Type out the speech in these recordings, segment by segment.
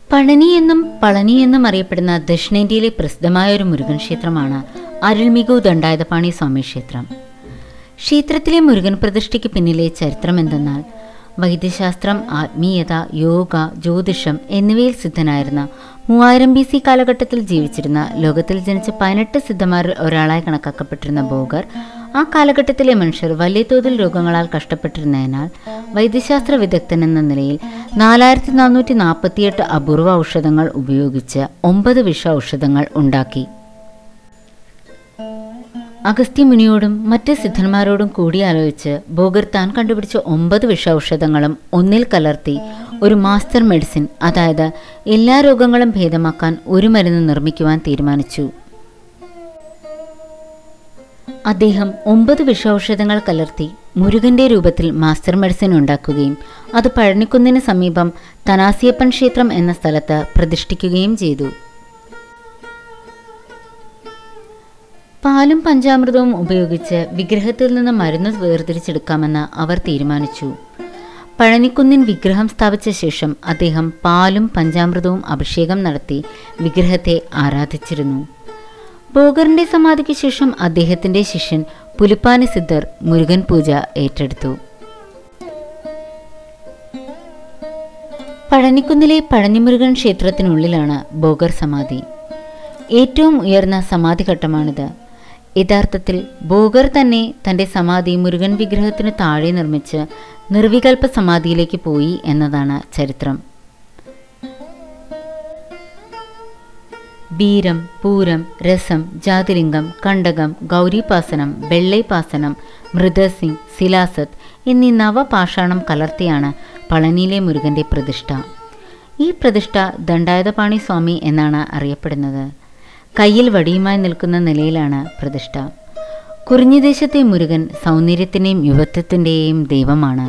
പഴനി എന്നും പളനി എന്നും അറിയപ്പെടുന്ന ദക്ഷിണേന്ത്യയിലെ പ്രസിദ്ധമായ ഒരു മുരുകൻ ക്ഷേത്രമാണ് അരുൾമികു ദണ്ഡായുധപാണി സ്വാമി ക്ഷേത്രം ക്ഷേത്രത്തിലെ മുരുകൻ പ്രതിഷ്ഠയ്ക്ക് പിന്നിലെ ചരിത്രം എന്തെന്നാൽ വൈദ്യശാസ്ത്രം ആത്മീയത യോഗ ജ്യോതിഷം എന്നിവയിൽ സിദ്ധനായിരുന്ന മൂവായിരം ബി സി കാലഘട്ടത്തിൽ ജീവിച്ചിരുന്ന ലോകത്തിൽ ജനിച്ച പതിനെട്ട് സിദ്ധന്മാരിൽ ഒരാളായി കണക്കാക്കപ്പെട്ടിരുന്ന ബോഗർ ആ കാലഘട്ടത്തിലെ മനുഷ്യർ വലിയ തോതിൽ രോഗങ്ങളാൽ കഷ്ടപ്പെട്ടിരുന്നതിനാൽ വൈദ്യശാസ്ത്ര വിദഗ്ധൻ എന്ന നിലയിൽ നാലായിരത്തി നാനൂറ്റി നാൽപ്പത്തിയെട്ട് അപൂർവ ഔഷധങ്ങൾ ഉപയോഗിച്ച് ഒമ്പത് വിഷ ഔഷധങ്ങൾ ഉണ്ടാക്കി അഗസ്ത്യമുനിയോടും മറ്റ് സിദ്ധന്മാരോടും കൂടിയാലോചിച്ച് ബോഗർ താൻ കണ്ടുപിടിച്ച ഒമ്പത് വിഷ ഔഷധങ്ങളും ഒന്നിൽ കലർത്തി ഒരു മാസ്റ്റർ മെഡിസിൻ അതായത് എല്ലാ രോഗങ്ങളും ഭേദമാക്കാൻ ഒരു മരുന്ന് നിർമ്മിക്കുവാൻ തീരുമാനിച്ചു അദ്ദേഹം ഒമ്പത് വിഷൌഷധങ്ങൾ കലർത്തി മുരുകന്റെ രൂപത്തിൽ മാസ്റ്റർ മെഡിസിൻ ഉണ്ടാക്കുകയും അത് പഴനിക്കുന്നിന് സമീപം തനാസിയപ്പൻ ക്ഷേത്രം എന്ന സ്ഥലത്ത് പ്രതിഷ്ഠിക്കുകയും ചെയ്തു പാലും പഞ്ചാമൃതവും ഉപയോഗിച്ച് വിഗ്രഹത്തിൽ നിന്ന് മരുന്ന് വേർതിരിച്ചെടുക്കാമെന്ന് അവർ തീരുമാനിച്ചു പഴനിക്കുന്നിൻ വിഗ്രഹം സ്ഥാപിച്ച ശേഷം അദ്ദേഹം പാലും പഞ്ചാമൃതവും അഭിഷേകം നടത്തി വിഗ്രഹത്തെ ആരാധിച്ചിരുന്നു ബോഗറിന്റെ സമാധിക്ക് ശേഷം അദ്ദേഹത്തിന്റെ ശിഷ്യൻ പുലിപ്പാനി സിദ്ധർ മുരുകൻ പൂജ ഏറ്റെടുത്തു പഴനിക്കുന്നിലെ പഴനിമുരുകൻ ക്ഷേത്രത്തിനുള്ളിലാണ് ബോഗർ സമാധി ഏറ്റവും ഉയർന്ന സമാധിഘട്ടമാണിത് യഥാർത്ഥത്തിൽ ബോഗർ തന്നെ തന്റെ സമാധി മുരുകൻ വിഗ്രഹത്തിനു താഴെ നിർമ്മിച്ച് നിർവികൽപ്പ സമാധിയിലേക്ക് പോയി എന്നതാണ് ചരിത്രം ബീരം പൂരം രസം ജാതിലിംഗം കണ്ടകം ഗൗരീപാസനം വെള്ളൈപാസനം മൃദസിംഗ് സിലാസത്ത് എന്നീ നവപാഷാണം കലർത്തിയാണ് പളനിയിലെ മുരുകന്റെ പ്രതിഷ്ഠ ഈ പ്രതിഷ്ഠ ദണ്ഡായുധപാണി സ്വാമി എന്നാണ് അറിയപ്പെടുന്നത് കയ്യിൽ വടിയുമായി നിൽക്കുന്ന നിലയിലാണ് പ്രതിഷ്ഠ കുറിഞ്ഞിദേശത്തെ മുരുകൻ സൗന്ദര്യത്തിൻ്റെയും യുവത്വത്തിൻ്റെയും ദൈവമാണ്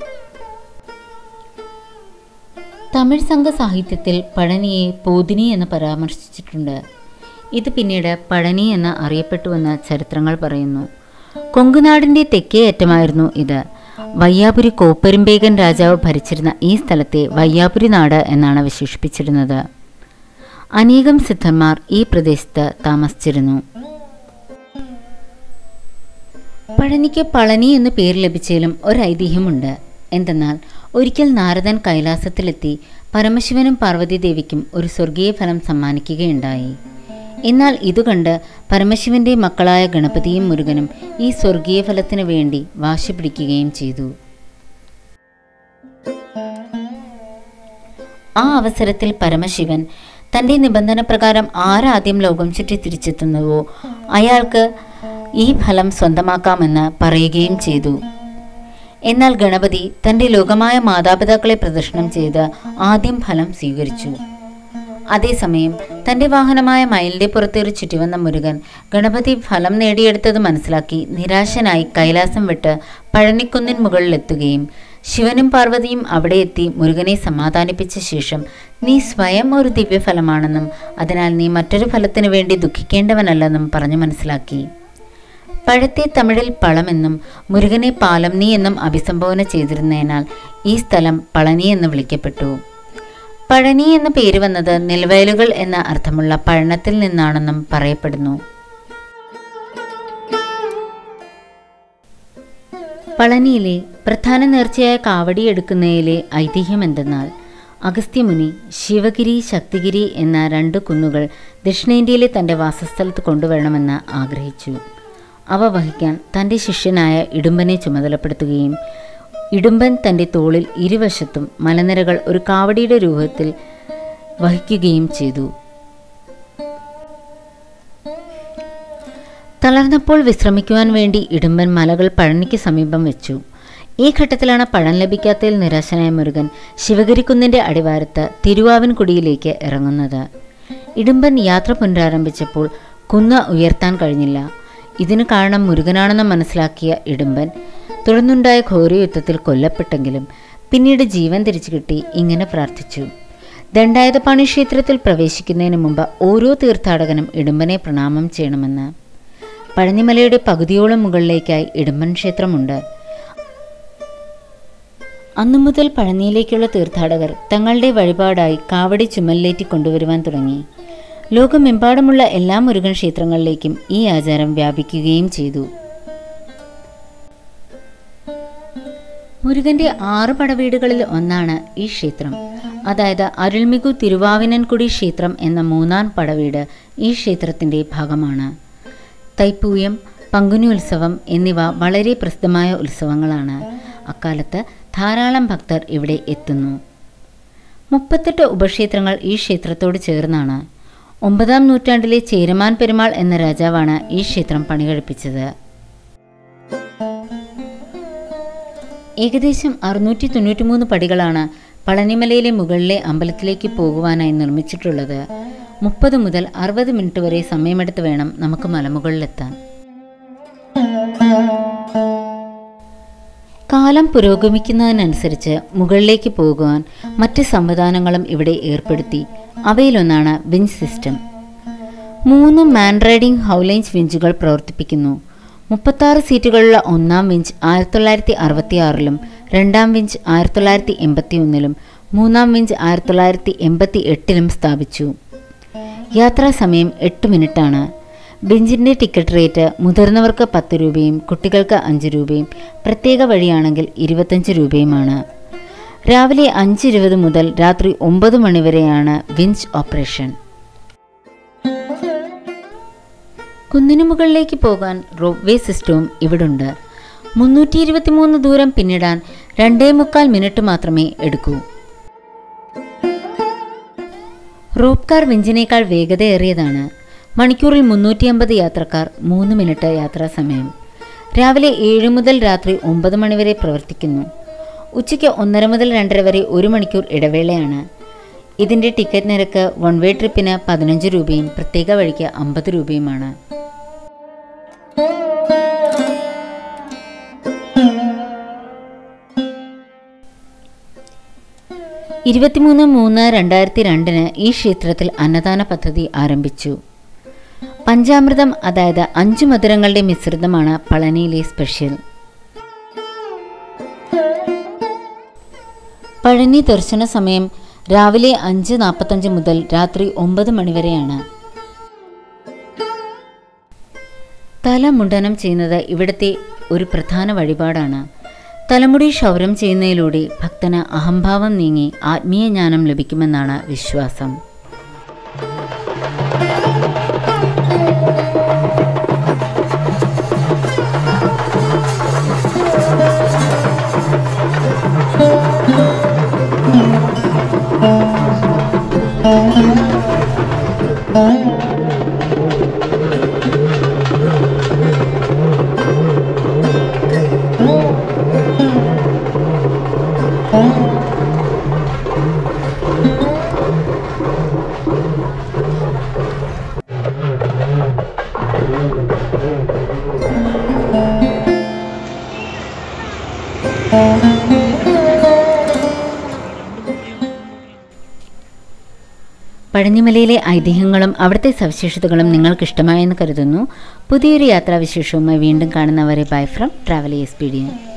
തമിഴ് സംഘ സാഹിത്യത്തിൽ പഴനിയെ പോതിനി എന്ന് പരാമർശിച്ചിട്ടുണ്ട് ഇത് പിന്നീട് പഴനി എന്ന് അറിയപ്പെട്ടുവെന്ന് ചരിത്രങ്ങൾ പറയുന്നു കൊങ്കുനാടിൻ്റെ തെക്കേ അറ്റമായിരുന്നു ഇത് വയ്യാപുരി കോപ്പരുമ്പേകൻ രാജാവ് ഭരിച്ചിരുന്ന ഈ സ്ഥലത്തെ വയ്യാപുരി നാട് എന്നാണ് വിശേഷിപ്പിച്ചിരുന്നത് അനേകം സിദ്ധന്മാർ ഈ പ്രദേശത്ത് താമസിച്ചിരുന്നു പഴനിക്ക് പളനി എന്ന് പേര് ലഭിച്ചതിലും ഒരു ഐതിഹ്യമുണ്ട് എന്തെന്നാൽ ഒരിക്കൽ നാരദൻ കൈലാസത്തിലെത്തി പരമശിവനും പാർവതി ദേവിക്കും ഒരു സ്വർഗീയ ഫലം സമ്മാനിക്കുകയുണ്ടായി എന്നാൽ ഇതുകണ്ട് പരമശിവന്റെ മക്കളായ ഗണപതിയും മുരുകനും ഈ സ്വർഗീയ ഫലത്തിനു വേണ്ടി വാശി പിടിക്കുകയും ചെയ്തു ആ അവസരത്തിൽ പരമശിവൻ തന്റെ നിബന്ധന പ്രകാരം ആരാദ്യം ലോകം ചുറ്റി തിരിച്ചെത്തുന്നുവോ അയാൾക്ക് ഈ ഫലം സ്വന്തമാക്കാമെന്ന് പറയുകയും ചെയ്തു എന്നാൽ ഗണപതി തന്റെ ലോകമായ മാതാപിതാക്കളെ പ്രദർശനം ചെയ്ത് ആദ്യം ഫലം സ്വീകരിച്ചു അതേസമയം തന്റെ വാഹനമായ മയിലിന്റെ പുറത്തേറി ചുറ്റിവന്ന മുരുകൻ ഗണപതി ഫലം നേടിയെടുത്തത് മനസ്സിലാക്കി നിരാശനായി കൈലാസം വിട്ട് പഴനിക്കുന്നിൻ മുകളിലെത്തുകയും ശിവനും പാർവതിയും അവിടെ എത്തി മുരുകനെ സമാധാനിപ്പിച്ച ശേഷം നീ സ്വയം ഒരു ദിവ്യഫലമാണെന്നും അതിനാൽ നീ മറ്റൊരു ഫലത്തിനു വേണ്ടി ദുഃഖിക്കേണ്ടവനല്ലെന്നും പറഞ്ഞു മനസ്സിലാക്കി പഴത്തെ തമിഴിൽ പളമെന്നും മുരുകനെ പാലംനി എന്നും അഭിസംബോധന ചെയ്തിരുന്നതിനാൽ ഈ സ്ഥലം പളനി എന്ന് വിളിക്കപ്പെട്ടു പഴനി എന്ന പേര് വന്നത് നെൽവയലുകൾ എന്ന അർത്ഥമുള്ള പഴണത്തിൽ നിന്നാണെന്നും പറയപ്പെടുന്നു പളനിയിലെ പ്രധാന നേർച്ചയായ കാവടി എടുക്കുന്നതിലെ ഐതിഹ്യം എന്തെന്നാൽ അഗസ്ത്യമുനി ശിവഗിരി ശക്തിഗിരി എന്ന രണ്ട് കുന്നുകൾ ദക്ഷിണേന്ത്യയിലെ തൻ്റെ വാസസ്ഥലത്ത് കൊണ്ടുവരണമെന്ന് ആഗ്രഹിച്ചു അവ വഹിക്കാൻ തൻ്റെ ശിഷ്യനായ ഇടുമ്പനെ ചുമതലപ്പെടുത്തുകയും ഇടുമ്പൻ തൻ്റെ തോളിൽ ഇരുവശത്തും മലനിരകൾ ഒരു കാവടിയുടെ രൂപത്തിൽ വഹിക്കുകയും ചെയ്തു തളർന്നപ്പോൾ വിശ്രമിക്കുവാൻ വേണ്ടി ഇടുമ്പൻ മലകൾ പഴനിക്ക് സമീപം വെച്ചു ഈ ഘട്ടത്തിലാണ് പഴം ലഭിക്കാത്തതിൽ നിരാശനായ മുരുകൻ ശിവഗിരിക്കുന്നിൻ്റെ അടിവാരത്ത് തിരുവാവിൻകുടിയിലേക്ക് ഇറങ്ങുന്നത് ഇടുമ്പൻ യാത്ര പുനരാരംഭിച്ചപ്പോൾ കുന്ന് ഉയർത്താൻ കഴിഞ്ഞില്ല ഇതിന് കാരണം മുരുകനാണെന്ന് മനസ്സിലാക്കിയ ഇടുമ്പൻ തുടർന്നുണ്ടായ ഘോരയുദ്ധത്തിൽ കൊല്ലപ്പെട്ടെങ്കിലും പിന്നീട് ജീവൻ തിരിച്ചു കിട്ടി ഇങ്ങനെ പ്രാർത്ഥിച്ചു ദണ്ഡായുധപാണി ക്ഷേത്രത്തിൽ പ്രവേശിക്കുന്നതിന് മുമ്പ് ഓരോ തീർത്ഥാടകനും ഇടുമ്പനെ പ്രണാമം ചെയ്യണമെന്ന് പഴനിമലയുടെ പകുതിയോളം മുകളിലേക്കായി ഇടുമ്പൻ ക്ഷേത്രമുണ്ട് അന്നു മുതൽ പഴനിയിലേക്കുള്ള തീർത്ഥാടകർ തങ്ങളുടെ വഴിപാടായി കാവടി ചുമലിലേറ്റി കൊണ്ടുവരുവാൻ തുടങ്ങി ലോകമെമ്പാടുമുള്ള എല്ലാ മുരുകൻ ക്ഷേത്രങ്ങളിലേക്കും ഈ ആചാരം വ്യാപിക്കുകയും ചെയ്തു മുരുകന്റെ ആറ് പടവീടുകളിൽ ഒന്നാണ് ഈ ക്ഷേത്രം അതായത് അരുൾമികു തിരുവാവിനൻകുടി ക്ഷേത്രം എന്ന മൂന്നാം പടവീട് ഈ ക്ഷേത്രത്തിന്റെ ഭാഗമാണ് തൈപ്പൂയം പങ്കുനി ഉത്സവം എന്നിവ വളരെ പ്രസിദ്ധമായ ഉത്സവങ്ങളാണ് അക്കാലത്ത് ധാരാളം ഭക്തർ ഇവിടെ എത്തുന്നു മുപ്പത്തെട്ട് ഉപക്ഷേത്രങ്ങൾ ഈ ക്ഷേത്രത്തോട് ചേർന്നാണ് ഒമ്പതാം നൂറ്റാണ്ടിലെ ചേരമാൻ പെരുമാൾ എന്ന രാജാവാണ് ഈ ക്ഷേത്രം പണികഴിപ്പിച്ചത് ഏകദേശം അറുന്നൂറ്റി തൊണ്ണൂറ്റിമൂന്ന് പടികളാണ് പളനിമലയിലെ മുകളിലെ അമ്പലത്തിലേക്ക് പോകുവാനായി നിർമ്മിച്ചിട്ടുള്ളത് മുപ്പത് മുതൽ അറുപത് മിനിറ്റ് വരെ സമയമെടുത്ത് വേണം നമുക്ക് മലമുകളിലെത്താൻ കാലം പുരോഗമിക്കുന്നതിനനുസരിച്ച് മുകളിലേക്ക് പോകുവാൻ മറ്റ് സംവിധാനങ്ങളും ഇവിടെ ഏർപ്പെടുത്തി അവയിലൊന്നാണ് വിഞ്ച് സിസ്റ്റം മൂന്ന് മാൻ റൈഡിംഗ് ഹൗലൈൻസ് വിഞ്ചുകൾ പ്രവർത്തിപ്പിക്കുന്നു മുപ്പത്താറ് സീറ്റുകളുള്ള ഒന്നാം വിഞ്ച് ആയിരത്തി തൊള്ളായിരത്തി അറുപത്തി ആറിലും രണ്ടാം വിഞ്ച് ആയിരത്തി തൊള്ളായിരത്തി എൺപത്തി ഒന്നിലും മൂന്നാം വിഞ്ച് ആയിരത്തി തൊള്ളായിരത്തി എൺപത്തി എട്ടിലും സ്ഥാപിച്ചു യാത്രാ സമയം എട്ട് മിനിറ്റാണ് ബെഞ്ചിൻ്റെ ടിക്കറ്റ് റേറ്റ് മുതിർന്നവർക്ക് പത്ത് രൂപയും കുട്ടികൾക്ക് അഞ്ച് രൂപയും പ്രത്യേക വഴിയാണെങ്കിൽ ഇരുപത്തഞ്ച് രൂപയുമാണ് രാവിലെ അഞ്ച് ഇരുപത് മുതൽ രാത്രി ഒമ്പത് മണി വരെയാണ് വിഞ്ച് ഓപ്പറേഷൻ കുന്നിനു മുകളിലേക്ക് പോകാൻ റോപ്പ് വേ സിസ്റ്റവും ഇവിടുണ്ട് മുന്നൂറ്റി ഇരുപത്തിമൂന്ന് ദൂരം പിന്നിടാൻ രണ്ടേ മുക്കാൽ മിനിറ്റ് മാത്രമേ എടുക്കൂ റോപ്പ് കാർ വിഞ്ചിനേക്കാൾ വേഗതയേറിയതാണ് മണിക്കൂറിൽ മുന്നൂറ്റി അമ്പത് യാത്രക്കാർ മൂന്ന് മിനിറ്റ് യാത്രാ സമയം രാവിലെ ഏഴ് മുതൽ രാത്രി ഒമ്പത് മണിവരെ പ്രവർത്തിക്കുന്നു ഉച്ചയ്ക്ക് ഒന്നര മുതൽ രണ്ടര വരെ ഒരു മണിക്കൂർ ഇടവേളയാണ് ഇതിൻ്റെ ടിക്കറ്റ് നിരക്ക് വൺ വേ ട്രിപ്പിന് പതിനഞ്ച് രൂപയും പ്രത്യേക വഴിക്ക് അമ്പത് രൂപയുമാണ് ഇരുപത്തിമൂന്ന് മൂന്ന് രണ്ടായിരത്തി രണ്ടിന് ഈ ക്ഷേത്രത്തിൽ അന്നദാന പദ്ധതി ആരംഭിച്ചു പഞ്ചാമൃതം അതായത് അഞ്ചു മധുരങ്ങളുടെ മിശ്രിതമാണ് പളനിയിലെ സ്പെഷ്യൽ പഴനി ദർശന സമയം രാവിലെ അഞ്ച് നാൽപ്പത്തഞ്ച് മുതൽ രാത്രി ഒമ്പത് മണിവരെയാണ് തല മുണ്ടനം ചെയ്യുന്നത് ഇവിടുത്തെ ഒരു പ്രധാന വഴിപാടാണ് തലമുടി ക്ഷൗരം ചെയ്യുന്നതിലൂടെ ഭക്തന് അഹംഭാവം നീങ്ങി ആത്മീയ ജ്ഞാനം ലഭിക്കുമെന്നാണ് വിശ്വാസം പഴനിമലയിലെ ഐതിഹ്യങ്ങളും അവിടുത്തെ സവിശേഷതകളും നിങ്ങൾക്ക് ഇഷ്ടമായെന്ന് കരുതുന്നു പുതിയൊരു യാത്രാവിശേഷവുമായി വീണ്ടും കാണുന്നവരെ ബൈ ഫ്രം ട്രാവൽ എക്സ്പീഡിയൻ